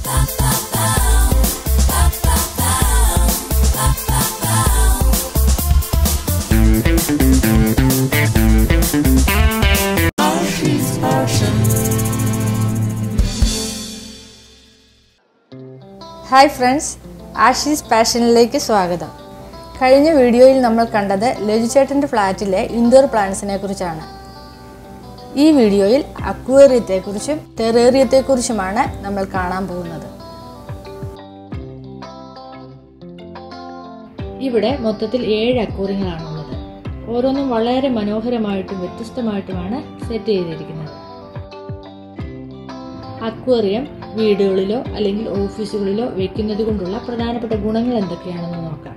hi friends Ashi's പാഷനിലേക്ക് സ്വാഗതം കഴിഞ്ഞ വീഡിയോയിൽ നമ്മൾ കണ്ടത് ലജുചേട്ടൻ്റെ ഫ്ലാറ്റിലെ ഇൻഡോർ പ്ലാന്റ്സിനെ കുറിച്ചാണ് ഈ വീഡിയോയിൽ അക്വേറിയത്തെക്കുറിച്ചും ടെറേറിയത്തെക്കുറിച്ചുമാണ് നമ്മൾ കാണാൻ പോകുന്നത് ഇവിടെ മൊത്തത്തിൽ ഏഴ് അക്വേറിയങ്ങളാണുള്ളത് ഓരോന്നും വളരെ മനോഹരമായിട്ടും വ്യത്യസ്തമായിട്ടുമാണ് സെറ്റ് ചെയ്തിരിക്കുന്നത് അക്വേറിയം വീടുകളിലോ അല്ലെങ്കിൽ ഓഫീസുകളിലോ വെക്കുന്നത് കൊണ്ടുള്ള പ്രധാനപ്പെട്ട ഗുണങ്ങൾ എന്തൊക്കെയാണെന്ന് നോക്കാം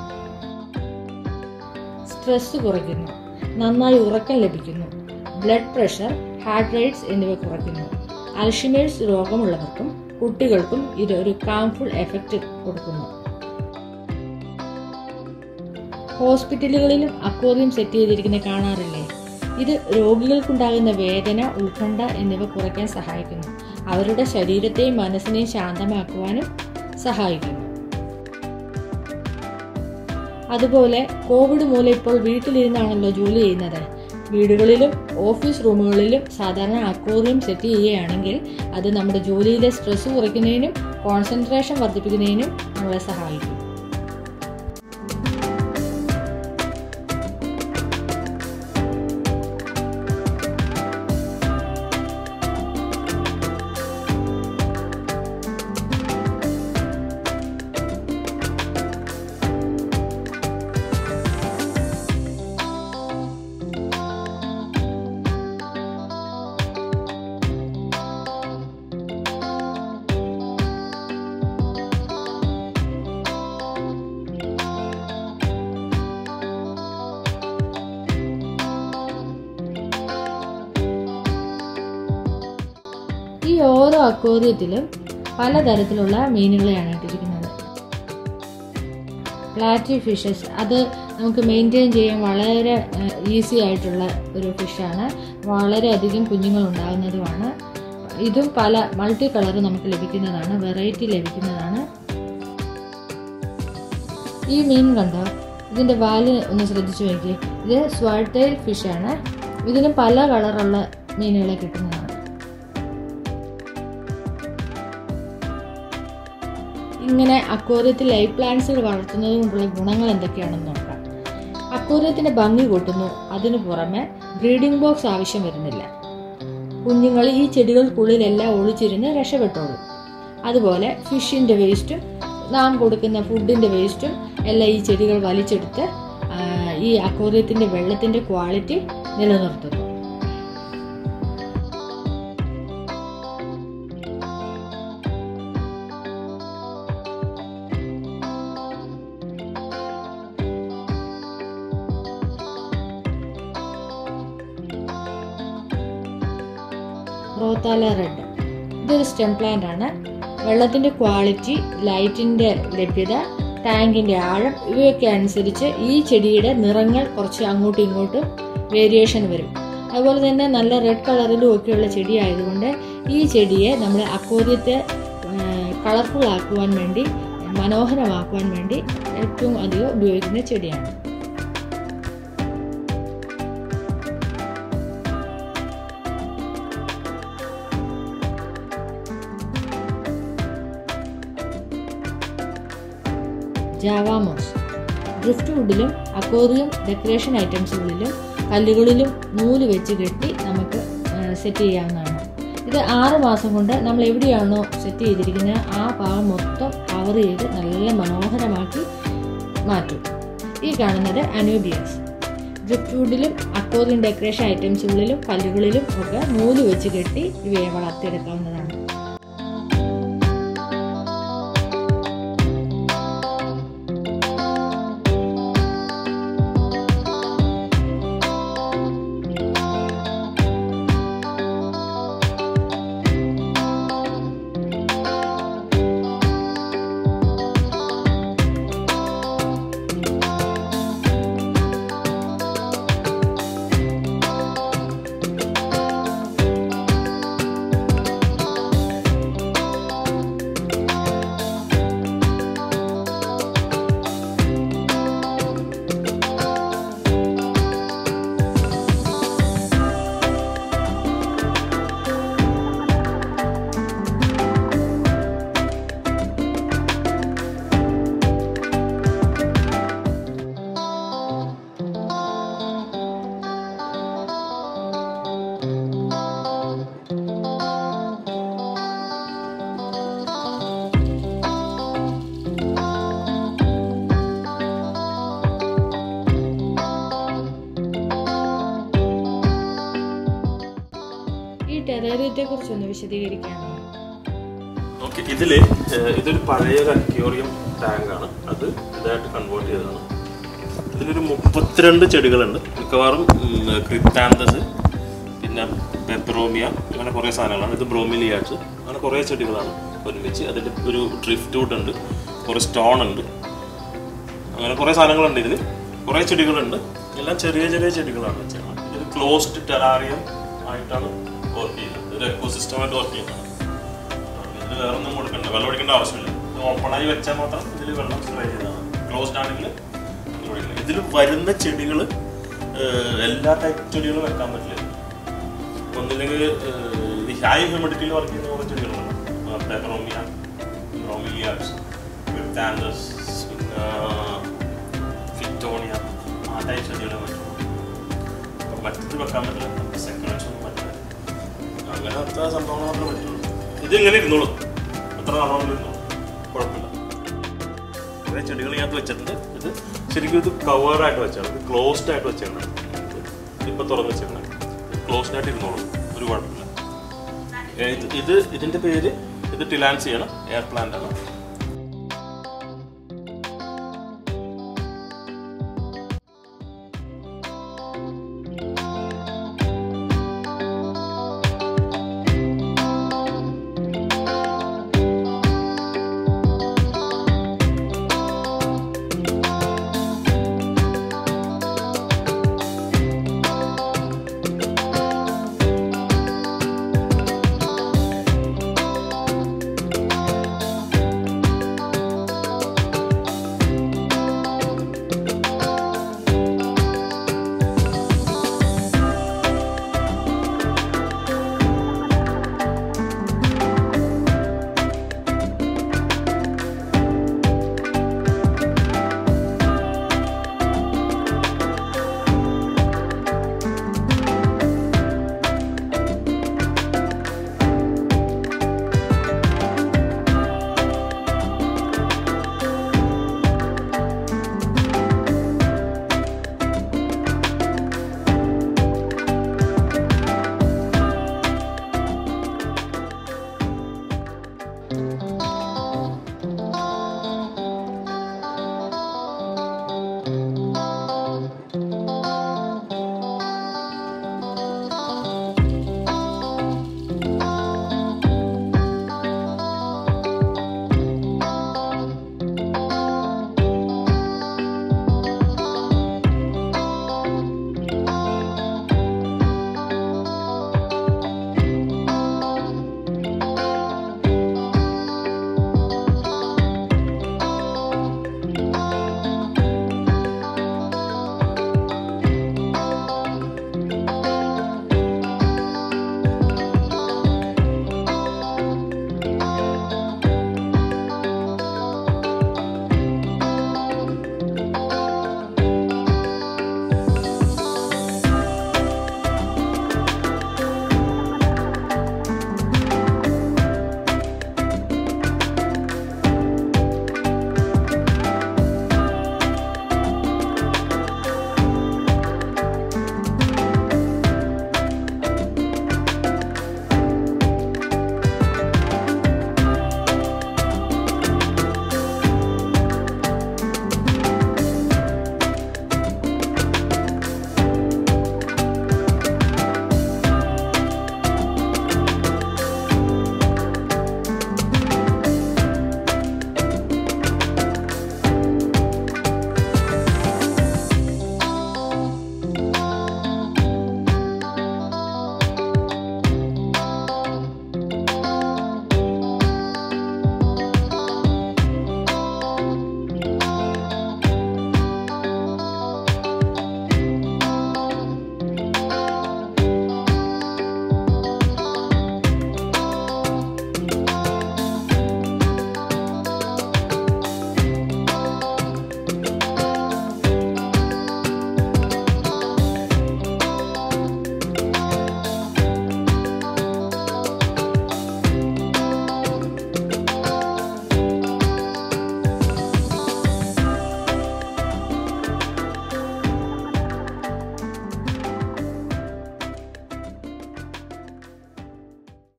സ്ട്രെസ് കുറയ്ക്കുന്നു നന്നായി ഉറക്കം ലഭിക്കുന്നു ബ്ലഡ് പ്രഷർ ഹാർട്ട് റേറ്റ്സ് എന്നിവ കുറയ്ക്കുന്നു അൽഷിമേഴ്സ് രോഗമുള്ളവർക്കും കുട്ടികൾക്കും ഇത് ഒരു കാംഫുൾ എഫക്റ്റ് കൊടുക്കുന്നു ഹോസ്പിറ്റലുകളിലും അക്വേറിയം സെറ്റ് ചെയ്തിരിക്കുന്ന കാണാറില്ലേ ഇത് രോഗികൾക്കുണ്ടാകുന്ന വേദന ഉത്കണ്ഠ എന്നിവ കുറയ്ക്കാൻ സഹായിക്കുന്നു അവരുടെ ശരീരത്തെയും മനസ്സിനെയും ശാന്തമാക്കുവാനും സഹായിക്കുന്നു അതുപോലെ കോവിഡ് മൂലം ഇപ്പോൾ വീട്ടിലിരുന്നാണല്ലോ ജോലി ചെയ്യുന്നത് വീടുകളിലും ഓഫീസ് റൂമുകളിലും സാധാരണ അക്വേറിയം സെറ്റ് ചെയ്യുകയാണെങ്കിൽ അത് നമ്മുടെ ജോലിയിലെ സ്ട്രെസ് കുറയ്ക്കുന്നതിനും കോൺസെൻട്രേഷൻ വർദ്ധിപ്പിക്കുന്നതിനും നമ്മളെ സഹായിക്കും ഈ ഓരോ അക്വേറിയത്തിലും പലതരത്തിലുള്ള മീനുകളെയാണ് ഇട്ടിരിക്കുന്നത് പ്ലാറ്റി ഫിഷസ് അത് നമുക്ക് മെയിൻറ്റെയിൻ ചെയ്യാൻ വളരെ ഈസി ആയിട്ടുള്ള ഒരു ഫിഷാണ് വളരെയധികം കുഞ്ഞുങ്ങൾ ഉണ്ടാകുന്നതുമാണ് ഇതും പല മൾട്ടി കളർ നമുക്ക് ലഭിക്കുന്നതാണ് വെറൈറ്റി ലഭിക്കുന്നതാണ് ഈ മീൻ കണ്ടോ ഇതിന്റെ വാല് ഒന്ന് ശ്രദ്ധിച്ചു നോക്കി ഇത് സ്വാൾട്ടൈൽ ഫിഷാണ് ഇതിന് പല കളറുള്ള മീനുകളെ കിട്ടുന്നതാണ് ഇങ്ങനെ അക്വേറിയത്തിൽ ലൈഫ് പ്ലാന്റ്സുകൾ വളർത്തുന്നത് കൊണ്ടുള്ള ഗുണങ്ങൾ എന്തൊക്കെയാണെന്ന് നോക്കാം അക്വേറിയത്തിന്റെ ഭംഗി കൂട്ടുന്നു അതിനു പുറമെ ബ്രീഡിംഗ് ബോക്സ് ആവശ്യം വരുന്നില്ല കുഞ്ഞുങ്ങൾ ഈ ചെടികൾക്കുള്ളിലെല്ലാം ഒളിച്ചിരുന്ന് രക്ഷപ്പെട്ടോളും അതുപോലെ ഫിഷിന്റെ വേസ്റ്റും നാം കൊടുക്കുന്ന ഫുഡിന്റെ വേസ്റ്റും എല്ലാം ഈ ചെടികൾ വലിച്ചെടുത്ത് ഈ അക്വേറിയത്തിന്റെ വെള്ളത്തിന്റെ ക്വാളിറ്റി നിലനിർത്തുന്നു റോത്താല റെഡ് ഇതൊരു സ്റ്റെം പ്ലാന്റ് ആണ് വെള്ളത്തിന്റെ ക്വാളിറ്റി ലൈറ്റിന്റെ ലഭ്യത ടാങ്കിന്റെ ആഴം ഇവയൊക്കെ അനുസരിച്ച് ഈ ചെടിയുടെ നിറങ്ങൾ കുറച്ച് അങ്ങോട്ടും ഇങ്ങോട്ടും വേരിയേഷൻ വരും അതുപോലെ തന്നെ നല്ല റെഡ് കളറിലും ഒക്കെയുള്ള ചെടി ആയതുകൊണ്ട് ഈ ചെടിയെ നമ്മൾ അക്വേറിയത്തെ കളർഫുൾ ആക്കുവാൻ വേണ്ടി മനോഹരമാക്കുവാൻ വേണ്ടി ഏറ്റവും അധികം ഉപയോഗിക്കുന്ന ചെടിയാണ് ജാവാമോസ് ഡ്രിഫ്റ്റ് വുഡിലും അക്വേറിയം ഡെക്കറേഷൻ ഐറ്റംസുകളിലും കല്ലുകളിലും നൂല് വെച്ച് കെട്ടി നമുക്ക് സെറ്റ് ചെയ്യാവുന്നതാണ് ഇത് ആറ് മാസം കൊണ്ട് നമ്മൾ എവിടെയാണോ സെറ്റ് ചെയ്തിരിക്കുന്നത് ആ ഭാഗം മൊത്തം കവർ ചെയ്ത് നല്ല മനോഹരമാക്കി മാറ്റും ഈ കാണുന്നത് അനൂബിയസ് ഡ്രിഫ്റ്റ് വുഡിലും അക്വേറിയം ഡെക്കറേഷൻ ഐറ്റംസുകളിലും കല്ലുകളിലും ഒക്കെ നൂല് വെച്ച് കെട്ടി ഇവയെ വളർത്തിയെടുക്കാവുന്നതാണ് അക്വേറിയത്തെ കുറിച്ചൊന്ന് വിശദീകരിക്കാമോ ഓക്കെ ഇതില് ഏഹ്, ഇതൊരു പഴയ ഒരു അക്വേറിയം ടാങ്ക് ആണ് അത് ഇതായിട്ട് കൺവേർട്ട് ചെയ്തതാണ് ഇതിലൊരു മുപ്പത്തിരണ്ട് ചെടികളുണ്ട് മിക്കവാറും ക്രിപ്റ്റാന്തസ് പിന്നെ പെപ്പറോമിയ അങ്ങനെ കുറേ സാധനങ്ങളാണ് ഇത് ബ്രോമിലിയാച്ച് അങ്ങനെ കുറേ ചെടികളാണ് ഒരുമിച്ച് അതിൽ ഒരു ഡ്രിഫ്റ്റ് വുഡ് ഉണ്ട് കുറേ സ്റ്റോൺ ഉണ്ട് അങ്ങനെ കുറേ സാധനങ്ങളുണ്ട് ഇതിൽ കുറേ ചെടികളുണ്ട് എല്ലാം ചെറിയ ചെറിയ ചെടികളാണ് വെച്ചത് ഇത് ക്ലോസ്ഡ് ടെറാറിയം ആയിട്ടാണ് വർക്ക് ചെയ്യുന്നത് ഒരു എക്കോസിസ്റ്റമായിട്ട് വർക്ക് ചെയ്യുന്നതാണ് ഇതിൽ വേറെ ഒന്നും കൊടുക്കണ്ട വെള്ളം ഒഴിക്കേണ്ട ആവശ്യമില്ല ഇത് ഓപ്പൺ ആയി വെച്ചാൽ മാത്രം ഇതിൽ വെള്ളം സ്പ്രേ ചെയ്തതാണ് ക്ലോസ്ഡ് ആണെങ്കിൽ ഇതിൽ വരുന്ന ചെടികൾ എല്ലാ ടൈപ്പ് ചെടികളും വെക്കാൻ പറ്റില്ല ഒന്നില്ലെങ്കിൽ ഈ ഹൈ ഹ്യൂമിഡിറ്റിയിൽ വർക്ക് ചെയ്യുന്ന കുറേ ചെടികളുണ്ട് പെപ്പറോമിയ ബ്രോമിലിയാസ് വിത്താൻഡസ് പിന്നെ ഫിറ്റോണിയ ആ ടൈപ്പ് ചെടികളെ പറ്റുള്ളൂ അപ്പം മറ്റത് വെക്കാൻ പറ്റില്ല സെക്കൻഡ്സ് ഒന്നും പറ്റില്ല അങ്ങനത്തെ സംഭവങ്ങൾ മാത്രമേ പറ്റുള്ളൂ ഇത് ഇങ്ങനെ ഇരുന്നോളൂ എത്ര നാളോളം ഇരുന്നോളൂ കുഴപ്പമില്ല കുറേ ചെടികൾ ഇതിനകത്ത് വെച്ചിട്ടുണ്ട് ഇത് ശരിക്കും ഇത് കവറായിട്ട് വെച്ചാണ് ഇത് ക്ലോസ്ഡ് ആയിട്ട് വെച്ചാണ് ഇപ്പൊ തുറന്ന് വെച്ചാണ് ക്ലോസ്ഡ് ആയിട്ട് ഇരുന്നോളൂ ഒരു കുഴപ്പമില്ല ഏ, ഇത് ഇത് ഇതിന്റെ പേര് ഇത് ടിലാൻസിയാണ് എയർ പ്ലാന്റ് ആണ്